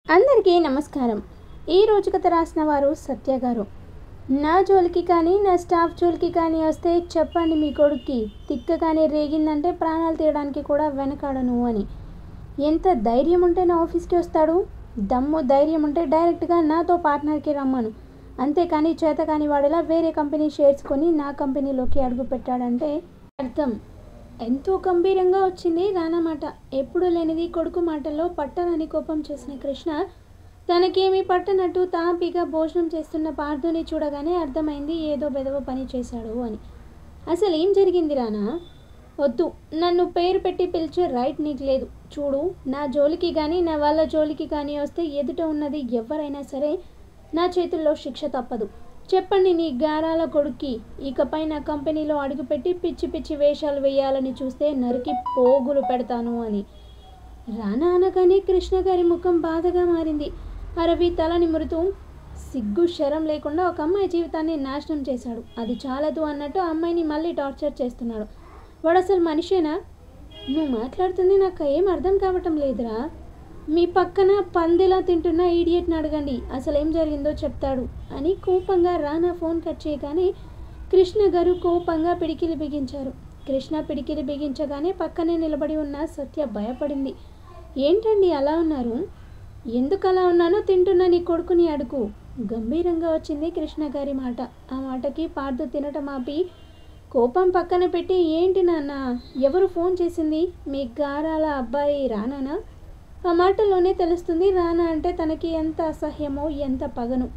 అందరికీ నమస్కారం ఈ రోజు కథ రాసిన వారు సత్య గారు నా జోలికి కానీ నా స్టాఫ్ జోలికి కానీ వస్తే చెప్పండి మీ కొడుక్కి తిక్క కానీ రేగిందంటే ప్రాణాలు తీయడానికి కూడా వెనకాడను అని ఎంత ధైర్యం ఉంటే నా ఆఫీస్కి వస్తాడు దమ్ము ధైర్యం ఉంటే డైరెక్ట్గా నాతో పార్ట్నర్కి రమ్మను అంతేకాని చేత కాని వాడిలా వేరే కంపెనీ షేర్స్ కొని నా కంపెనీలోకి అడుగు పెట్టాడంటే అర్థం ఎంతో గంభీరంగా వచ్చింది రానా మాట ఎప్పుడూ లేనిది కొడుకు మాటల్లో పట్టనని కోపం చేసిన కృష్ణ తనకేమీ పట్టనట్టు తాపీగా భోజనం చేస్తున్న పార్థుని చూడగానే అర్థమైంది ఏదో బెదవ పని చేశాడు అని అసలు ఏం జరిగింది రానా వద్దు నన్ను పేరు పెట్టి పిలిచే రైట్ నీకు లేదు చూడు నా జోలికి కానీ నా వాళ్ళ జోలికి కానీ వస్తే ఎదుట ఉన్నది ఎవరైనా సరే నా చేతుల్లో శిక్ష తప్పదు చెప్పండి నీ గారాల కొడుక్కి ఇకపై నా కంపెనీలో అడుగుపెట్టి పిచ్చి పిచ్చి వేషాలు వేయాలని చూస్తే నరికి పోగులు పెడతాను అని రానా అనగానే కృష్ణ గారి ముఖం బాధగా మారింది అరవి తల నిమురుతూ సిగ్గు శరం లేకుండా ఒక అమ్మాయి జీవితాన్ని నాశనం చేశాడు అది చాలదు అన్నట్టు ఆ అమ్మాయిని మళ్ళీ టార్చర్ చేస్తున్నాడు వాడు అసలు మనిషేనా నువ్వు మాట్లాడుతుంది నాకు ఏం అర్థం కావటం లేదురా మీ పక్కన పందిలా తింటున్న ఈడియట్ని అడగండి అసలు ఏం జరిగిందో చెప్తాడు అని కోపంగా రానా ఫోన్ కట్ చేయగానే కృష్ణ గారు కోపంగా పిడికిలి బిగించారు కృష్ణ పిడికిలి బిగించగానే పక్కనే నిలబడి ఉన్న సత్య భయపడింది ఏంటండి అలా ఉన్నారు ఎందుకు అలా ఉన్నానో తింటున్న నీ కొడుకుని అడుగు గంభీరంగా వచ్చింది కృష్ణ గారి మాట ఆ మాటకి పార్దు తినటం ఆపి కోపం పక్కన పెట్టి ఏంటి నాన్న ఎవరు ఫోన్ చేసింది మీ గారాల అబ్బాయి రానానా ఆ మాటలోనే తెలుస్తుంది రానా అంటే తనకి ఎంత అసహ్యమో ఎంత పగను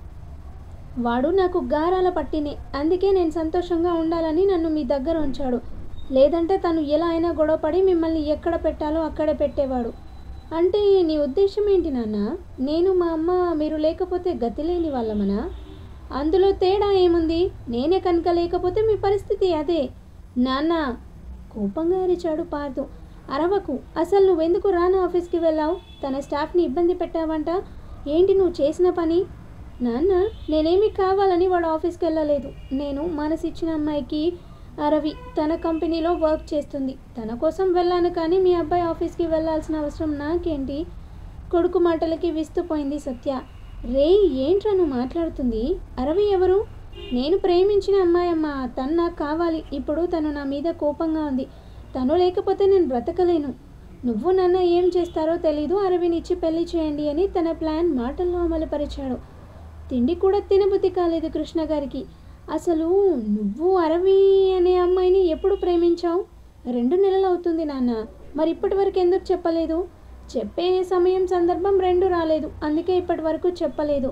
వాడు నాకు గారాల పట్టినే అందుకే నేను సంతోషంగా ఉండాలని నన్ను మీ దగ్గర ఉంచాడు లేదంటే తను ఎలా అయినా గొడవపడి మిమ్మల్ని ఎక్కడ పెట్టాలో అక్కడే పెట్టేవాడు అంటే నీ ఉద్దేశం ఏంటి నాన్న నేను మా అమ్మ మీరు లేకపోతే గతి లేని వాళ్ళమనా అందులో తేడా ఏముంది నేనే కనుక లేకపోతే మీ పరిస్థితి అదే నాన్న కోపంగా అరిచాడు పార్థు అరవకు అసలు నువ్వెందుకు రానా ఆఫీస్కి వెళ్ళావు తన స్టాఫ్ని ఇబ్బంది పెట్టావంట ఏంటి నువ్వు చేసిన పని నాన్న నేనేమి కావాలని వాడు ఆఫీస్కి వెళ్ళలేదు నేను మనసిచ్చిన అమ్మాయికి అరవి తన కంపెనీలో వర్క్ చేస్తుంది తన కోసం వెళ్ళాను కానీ మీ అబ్బాయి ఆఫీస్కి వెళ్ళాల్సిన అవసరం నాకేంటి కొడుకు మాటలకి విస్తుపోయింది సత్య రే ఏంట్రా నువ్వు మాట్లాడుతుంది అరవి ఎవరు నేను ప్రేమించిన అమ్మాయి అమ్మ తను నాకు కావాలి ఇప్పుడు తను నా మీద కోపంగా ఉంది తను లేకపోతే నేను బ్రతకలేను నువ్వు నన్ను ఏం చేస్తారో తెలీదు అరవినిచ్చి పెళ్లి చేయండి అని తన ప్లాన్ మాటల్లో అమలుపరిచాడు తిండి కూడా తినబుద్ధి కాలేదు కృష్ణ గారికి అసలు నువ్వు అరవి అనే అమ్మాయిని ఎప్పుడు ప్రేమించావు రెండు నెలలు అవుతుంది నాన్న మరి ఇప్పటి వరకు ఎందుకు చెప్పలేదు చెప్పే సమయం సందర్భం రెండు రాలేదు అందుకే ఇప్పటి వరకు చెప్పలేదు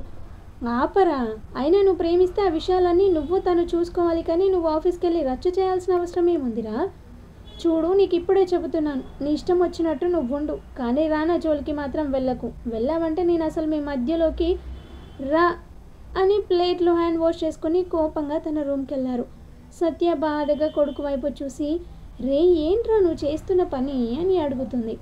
ఆపరా అయినా నువ్వు ప్రేమిస్తే ఆ విషయాలన్నీ నువ్వు తను చూసుకోవాలి కానీ నువ్వు ఆఫీస్కి వెళ్ళి రచ్చ చేయాల్సిన అవసరం ఏముందిరా చూడు నీకు ఇప్పుడే చెబుతున్నాను నీ ఇష్టం వచ్చినట్టు నువ్వు ఉండు కానీ రానా జోలికి మాత్రం వెళ్ళకు వెళ్ళావంటే నేను అసలు మీ మధ్యలోకి రా అని ప్లేట్లు హ్యాండ్ వాష్ చేసుకుని కోపంగా తన రూమ్కి వెళ్ళారు సత్య బాధగా కొడుకు వైపు చూసి రే ఏంట్రా నువ్వు చేస్తున్న పని అని అడుగుతుంది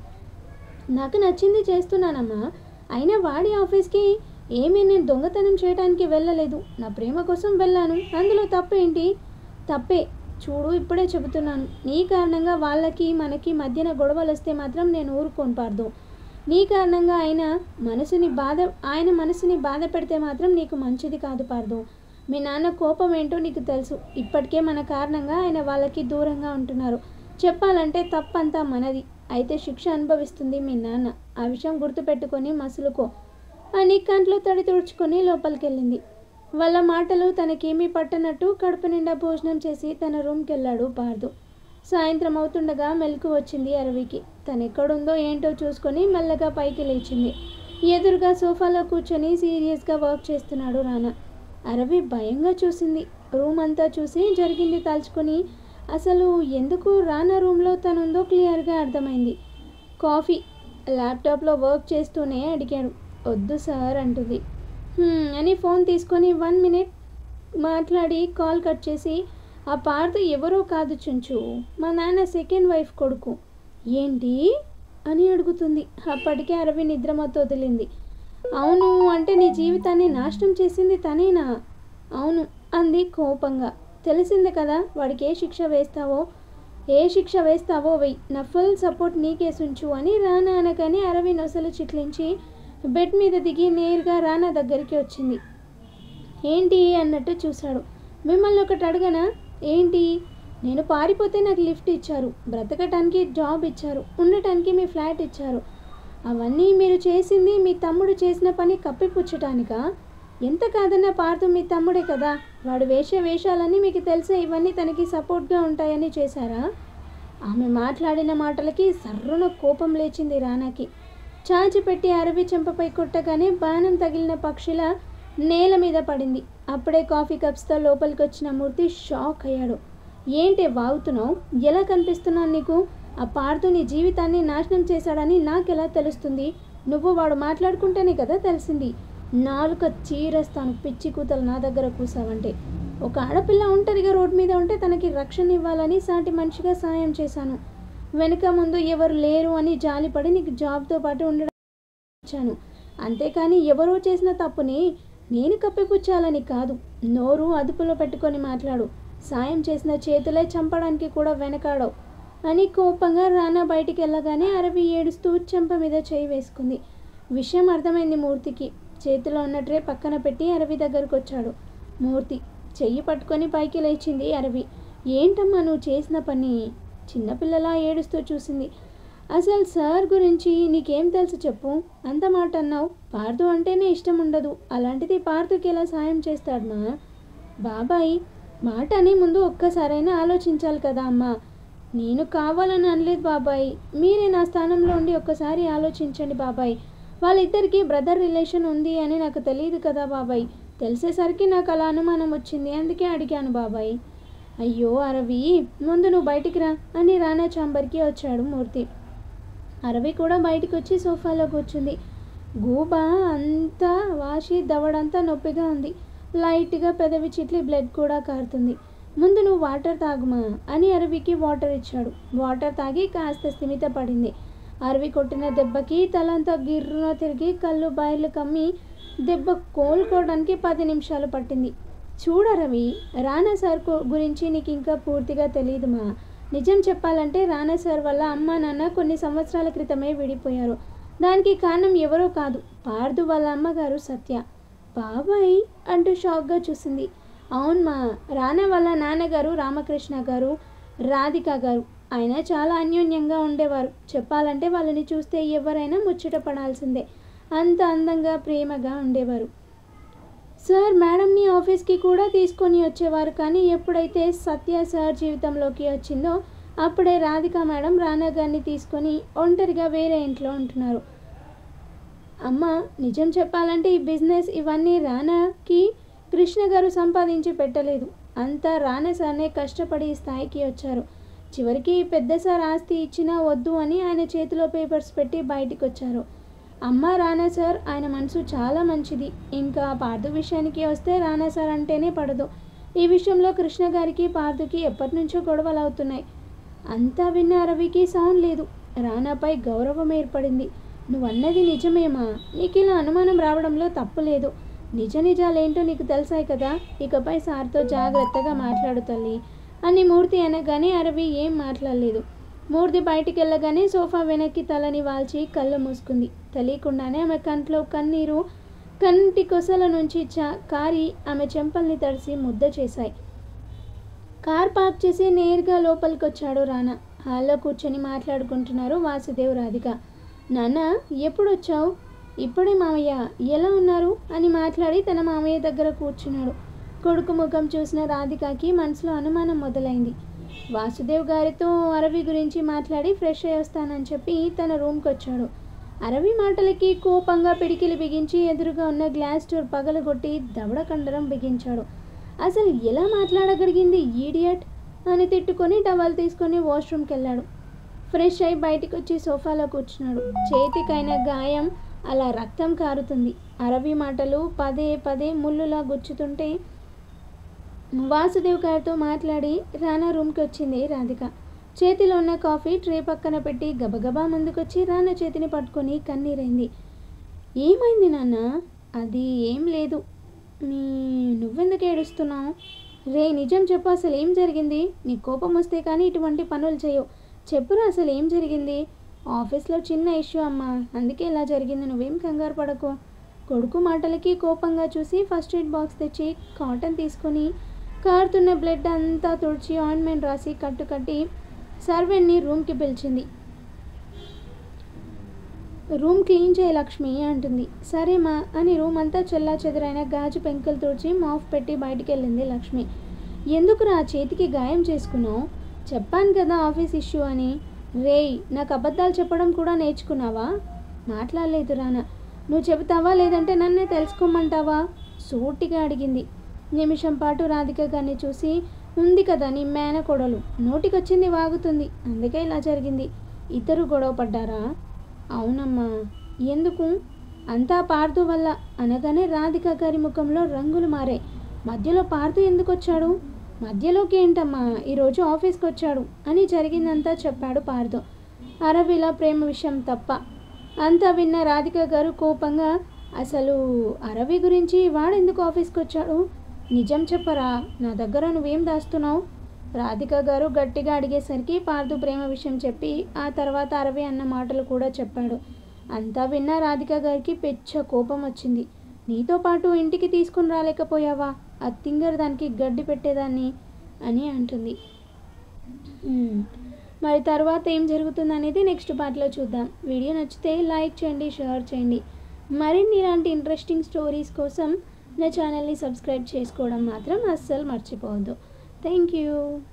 నాకు నచ్చింది చేస్తున్నానమ్మా అయినా వాడి ఆఫీస్కి ఏమీ నేను దొంగతనం చేయడానికి వెళ్ళలేదు నా ప్రేమ కోసం వెళ్ళాను అందులో తప్పేంటి తప్పే చూడు ఇప్పుడే చెబుతున్నాను నీ కారణంగా వాళ్ళకి మనకి మధ్యన గొడవలు వస్తే మాత్రం నేను ఊరుకోను పార్దు నీ కారణంగా ఆయన మనసుని బాధ ఆయన మనసుని బాధ పెడితే మాత్రం నీకు మంచిది కాదు పార్దు మీ నాన్న కోపం ఏంటో నీకు తెలుసు ఇప్పటికే మన కారణంగా ఆయన వాళ్ళకి దూరంగా ఉంటున్నారు చెప్పాలంటే తప్పంతా మనది అయితే శిక్ష అనుభవిస్తుంది మీ నాన్న ఆ విషయం గుర్తుపెట్టుకొని మసులుకో అని కంట్లో తడి తుడుచుకొని లోపలికి వెళ్ళింది వాళ్ళ మాటలు తనకేమీ పట్టనట్టు కడుపు నిండా భోజనం చేసి తన రూమ్కి వెళ్ళాడు పార్దు సాయంత్రం అవుతుండగా మెలకు వచ్చింది అరవికి తను ఎక్కడుందో ఏంటో చూసుకొని మెల్లగా పైకి లేచింది ఎదురుగా సోఫాలో కూర్చొని సీరియస్గా వర్క్ చేస్తున్నాడు రానా అరవి భయంగా చూసింది రూమ్ అంతా చూసి జరిగింది తలుచుకొని అసలు ఎందుకు రానా రూమ్లో తనుందో క్లియర్గా అర్థమైంది కాఫీ ల్యాప్టాప్లో వర్క్ చేస్తూనే అడిగాడు వద్దు సార్ అంటుంది "హ్మ్" అని ఫోన్ తీసుకొని వన్ మినిట్ మాట్లాడి కాల్ కట్ చేసి ఆ పార్త ఎవరో కాదు చుంచు మా నాన్న సెకండ్ వైఫ్ కొడుకు ఏంటి అని అడుగుతుంది అప్పటికే అరవి నిద్రమతో వదిలింది అవును అంటే నీ జీవితాన్ని నాశనం చేసింది తనేనా అవును అంది కోపంగా తెలిసింది కదా వాడికి ఏ శిక్ష వేస్తావో ఏ శిక్ష వేస్తావో వెయ్యి నా ఫుల్ సపోర్ట్ నీకేసుంచు అని రానా అనగానే అరవి నొసలు చిట్లించి బెడ్ మీద దిగి నేరుగా రానా దగ్గరికి వచ్చింది ఏంటి అన్నట్టు చూశాడు మిమ్మల్ని ఒకటి అడగనా ఏంటి నేను పారిపోతే నాకు లిఫ్ట్ ఇచ్చారు బ్రతకటానికి జాబ్ ఇచ్చారు ఉండటానికి మీ ఫ్లాట్ ఇచ్చారు అవన్నీ మీరు చేసింది మీ తమ్ముడు చేసిన పని కప్పిపుచ్చటానికా ఎంత కాదన్నా పార్థు మీ తమ్ముడే కదా వాడు వేసే వేషాలన్నీ మీకు తెలిసే ఇవన్నీ తనకి సపోర్ట్గా ఉంటాయని చేశారా ఆమె మాట్లాడిన మాటలకి సర్రున కోపం లేచింది రానాకి చాచి పెట్టి అరవి చెంపపై కొట్టగానే బాణం తగిలిన పక్షిలా నేల మీద పడింది అప్పుడే కాఫీ కప్స్తో లోపలికి వచ్చిన మూర్తి షాక్ అయ్యాడు ఏంటి వాగుతున్నావు ఎలా కనిపిస్తున్నాను నీకు ఆ పార్థు నీ జీవితాన్ని నాశనం చేశాడని నాకెలా తెలుస్తుంది నువ్వు వాడు మాట్లాడుకుంటేనే కదా తెలిసింది నాలుక చీరేస్తాను పిచ్చి కూతలు నా దగ్గర కూసావంటే ఒక ఆడపిల్ల ఒంటరిగా రోడ్డు మీద ఉంటే తనకి రక్షణ ఇవ్వాలని సాటి మనిషిగా సాయం చేశాను వెనుక ముందు ఎవరు లేరు అని జాలిపడి నీకు జాబ్తో పాటు ఉండడం ఇచ్చాను అంతేకాని ఎవరో చేసిన తప్పుని నేను కప్పిపుచ్చాలని కాదు నోరు అదుపులో పెట్టుకొని మాట్లాడు సాయం చేసిన చేతులే చంపడానికి కూడా వెనకాడవు అని కోపంగా రానా బయటికి వెళ్ళగానే అరవి ఏడుస్తూ చెంప మీద చేయి వేసుకుంది విషయం అర్థమైంది మూర్తికి చేతిలో ఉన్న ట్రే పక్కన పెట్టి అరవి దగ్గరకు వచ్చాడు మూర్తి చెయ్యి పట్టుకొని పైకి లేచింది అరవి ఏంటమ్మా నువ్వు చేసిన పని చిన్నపిల్లలా ఏడుస్తూ చూసింది అసలు సార్ గురించి నీకేం తెలుసు చెప్పు అంత మాట అన్నావు పార్థు అంటేనే ఇష్టం ఉండదు అలాంటిది పార్థుకి ఎలా సాయం చేస్తాడు మా బాబాయ్ మాట అని ముందు ఒక్కసారైనా ఆలోచించాలి కదా అమ్మా నేను కావాలని అనలేదు బాబాయ్ మీరే నా స్థానంలో ఉండి ఒక్కసారి ఆలోచించండి బాబాయ్ వాళ్ళిద్దరికీ బ్రదర్ రిలేషన్ ఉంది అని నాకు తెలియదు కదా బాబాయ్ తెలిసేసరికి నాకు అలా అనుమానం వచ్చింది అందుకే అడిగాను బాబాయ్ అయ్యో అరవి ముందు నువ్వు బయటికి రా అని రానా చాంబర్కి వచ్చాడు మూర్తి అరవి కూడా బయటికి వచ్చి సోఫాలో కూర్చుంది గూబ అంతా వాసి దవడంతా నొప్పిగా ఉంది లైట్గా పెదవి చిట్లి బ్లడ్ కూడా కారుతుంది ముందు నువ్వు వాటర్ తాగుమా అని అరవికి వాటర్ ఇచ్చాడు వాటర్ తాగి కాస్త స్థిమిత పడింది అరవి కొట్టిన దెబ్బకి తలంతా గిర్రున తిరిగి కళ్ళు బయలు కమ్మి దెబ్బ కోలుకోవడానికి పది నిమిషాలు పట్టింది చూడరవి రానా సార్ కు- గురించి నీకు ఇంకా పూర్తిగా తెలియదుమా నిజం చెప్పాలంటే రానా సార్ వల్ల అమ్మ నాన్న కొన్ని సంవత్సరాల క్రితమే విడిపోయారు దానికి కారణం ఎవరో కాదు పార్దు వాళ్ళ అమ్మగారు సత్య బాబాయ్ అంటూ షాక్గా చూసింది అవునమ్మా రానా వాళ్ళ నాన్నగారు రామకృష్ణ గారు రాధిక గారు ఆయన చాలా అన్యోన్యంగా ఉండేవారు చెప్పాలంటే వాళ్ళని చూస్తే ఎవరైనా ముచ్చట పడాల్సిందే అంత అందంగా ప్రేమగా ఉండేవారు సార్ మేడంని ఆఫీస్కి కూడా తీసుకొని వచ్చేవారు కానీ ఎప్పుడైతే సత్య సార్ జీవితంలోకి వచ్చిందో అప్పుడే రాధిక మేడం రానా గారిని తీసుకొని ఒంటరిగా వేరే ఇంట్లో ఉంటున్నారు అమ్మ నిజం చెప్పాలంటే ఈ బిజినెస్ ఇవన్నీ రానాకి కృష్ణ గారు సంపాదించి పెట్టలేదు అంతా రానా సార్నే కష్టపడి ఈ స్థాయికి వచ్చారు చివరికి పెద్ద సార్ ఆస్తి ఇచ్చినా వద్దు అని ఆయన చేతిలో పేపర్స్ పెట్టి బయటికి వచ్చారు అమ్మ రానా సార్ ఆయన మనసు చాలా మంచిది ఇంకా పార్థు విషయానికి వస్తే రానా సార్ అంటేనే పడదు ఈ విషయంలో కృష్ణ గారికి పార్థుకి ఎప్పటి నుంచో గొడవలు అవుతున్నాయి అంతా విన్న రవికి సౌండ్ లేదు రానాపై గౌరవం ఏర్పడింది నువ్వన్నది నిజమేమా నీకు ఇలా అనుమానం రావడంలో తప్పు లేదు నిజ నిజాలేంటో నీకు తెలిసాయి కదా ఇకపై సార్తో జాగ్రత్తగా మాట్లాడు తల్లి అని మూర్తి అనగానే అరవి ఏం మాట్లాడలేదు మూర్తి బయటికి వెళ్ళగానే సోఫా వెనక్కి తలని వాల్చి కళ్ళు మూసుకుంది తెలియకుండానే ఆమె కంట్లో కన్నీరు కంటి కొసల నుంచి చా కారి ఆమె చెంపల్ని తడిసి ముద్ద చేశాయి కార్ పార్క్ చేసి నేరుగా లోపలికి వచ్చాడు రానా హాల్లో కూర్చొని మాట్లాడుకుంటున్నారు వాసుదేవ్ రాధిక నాన్న ఎప్పుడు వచ్చావు ఇప్పుడే మామయ్య ఎలా ఉన్నారు అని మాట్లాడి తన మామయ్య దగ్గర కూర్చున్నాడు కొడుకు ముఖం చూసిన రాధికకి మనసులో అనుమానం మొదలైంది వాసుదేవ్ గారితో అరవి గురించి మాట్లాడి ఫ్రెష్ అయ్యి వస్తానని చెప్పి తన రూమ్కి వచ్చాడు అరవి మాటలకి కోపంగా పిడికిలి బిగించి ఎదురుగా ఉన్న గ్లాస్ డోర్ పగలగొట్టి దవడ కండరం బిగించాడు అసలు ఎలా మాట్లాడగలిగింది ఈడియట్ అని తిట్టుకొని టవల్ తీసుకొని వాష్రూమ్కి వెళ్ళాడు ఫ్రెష్ అయి బయటికి వచ్చి సోఫాలో కూర్చున్నాడు చేతికైన గాయం అలా రక్తం కారుతుంది అరవి మాటలు పదే పదే ముళ్ళులా గుచ్చుతుంటే వాసుదేవ్ గారితో మాట్లాడి రానా రూమ్కి వచ్చింది రాధిక చేతిలో ఉన్న కాఫీ ట్రే పక్కన పెట్టి గబగబా ముందుకొచ్చి రానా చేతిని పట్టుకొని కన్నీరైంది ఏమైంది నాన్న అది ఏం లేదు మీ నువ్వెందుకు ఏడుస్తున్నావు రే నిజం చెప్పు అసలు ఏం జరిగింది నీ కోపం వస్తే కానీ ఇటువంటి పనులు చేయవు చెప్పురా అసలు ఏం జరిగింది ఆఫీస్లో చిన్న ఇష్యూ అమ్మా అందుకే ఇలా జరిగింది నువ్వేం కంగారు పడకు కొడుకు మాటలకి కోపంగా చూసి ఫస్ట్ ఎయిడ్ బాక్స్ తెచ్చి కాటన్ తీసుకొని కారుతున్న బ్లడ్ అంతా తుడిచి ఆయింట్మెంట్ రాసి కట్టు కట్టి సర్వెంట్ని రూమ్కి పిలిచింది రూమ్ క్లీన్ చేయ లక్ష్మి అంటుంది సరేమా అని రూమ్ అంతా చెల్లా చెదురైన గాజు పెంకులు తుడిచి మాఫ్ పెట్టి బయటికి వెళ్ళింది లక్ష్మి ఎందుకురా చేతికి గాయం చేసుకున్నావు చెప్పాను కదా ఆఫీస్ ఇష్యూ అని రేయ్ నాకు అబద్ధాలు చెప్పడం కూడా నేర్చుకున్నావా మాట్లాడలేదు రానా నువ్వు చెబుతావా లేదంటే నన్నే తెలుసుకోమంటావా సూటిగా అడిగింది నిమిషం పాటు రాధిక గారిని చూసి ఉంది కదా నీ మేనకోడలు నోటికొచ్చింది వాగుతుంది అందుకే ఇలా జరిగింది ఇద్దరు గొడవ పడ్డారా అవునమ్మా ఎందుకు అంతా పార్దు వల్ల అనగానే రాధిక గారి ముఖంలో రంగులు మారాయి మధ్యలో పార్దు ఎందుకు వచ్చాడు మధ్యలోకి ఏంటమ్మా ఈరోజు ఆఫీస్కి వచ్చాడు అని జరిగిందంతా చెప్పాడు పార్దు అరవిలా ప్రేమ విషయం తప్ప అంతా విన్న రాధిక గారు కోపంగా అసలు అరవి గురించి వాడెందుకు ఆఫీస్కి వచ్చాడు నిజం చెప్పరా నా దగ్గర నువ్వేం దాస్తున్నావు రాధిక గారు గట్టిగా అడిగేసరికి పార్దు ప్రేమ విషయం చెప్పి ఆ తర్వాత అరవి అన్న మాటలు కూడా చెప్పాడు అంతా విన్న రాధిక గారికి పెచ్చ కోపం వచ్చింది నీతో పాటు ఇంటికి తీసుకుని రాలేకపోయావా అత్తింగర్ దానికి గడ్డి పెట్టేదాన్ని అని అంటుంది మ్మ్. మరి తర్వాత ఏం జరుగుతుంది అనేది నెక్స్ట్ పార్ట్లో చూద్దాం వీడియో నచ్చితే లైక్ చేయండి షేర్ చేయండి మరిన్ని ఇలాంటి ఇంట్రెస్టింగ్ స్టోరీస్ కోసం నా ఛానల్ని సబ్స్క్రైబ్ చేసుకోవడం మాత్రం అస్సలు మర్చిపోవద్దు థ్యాంక్ యూ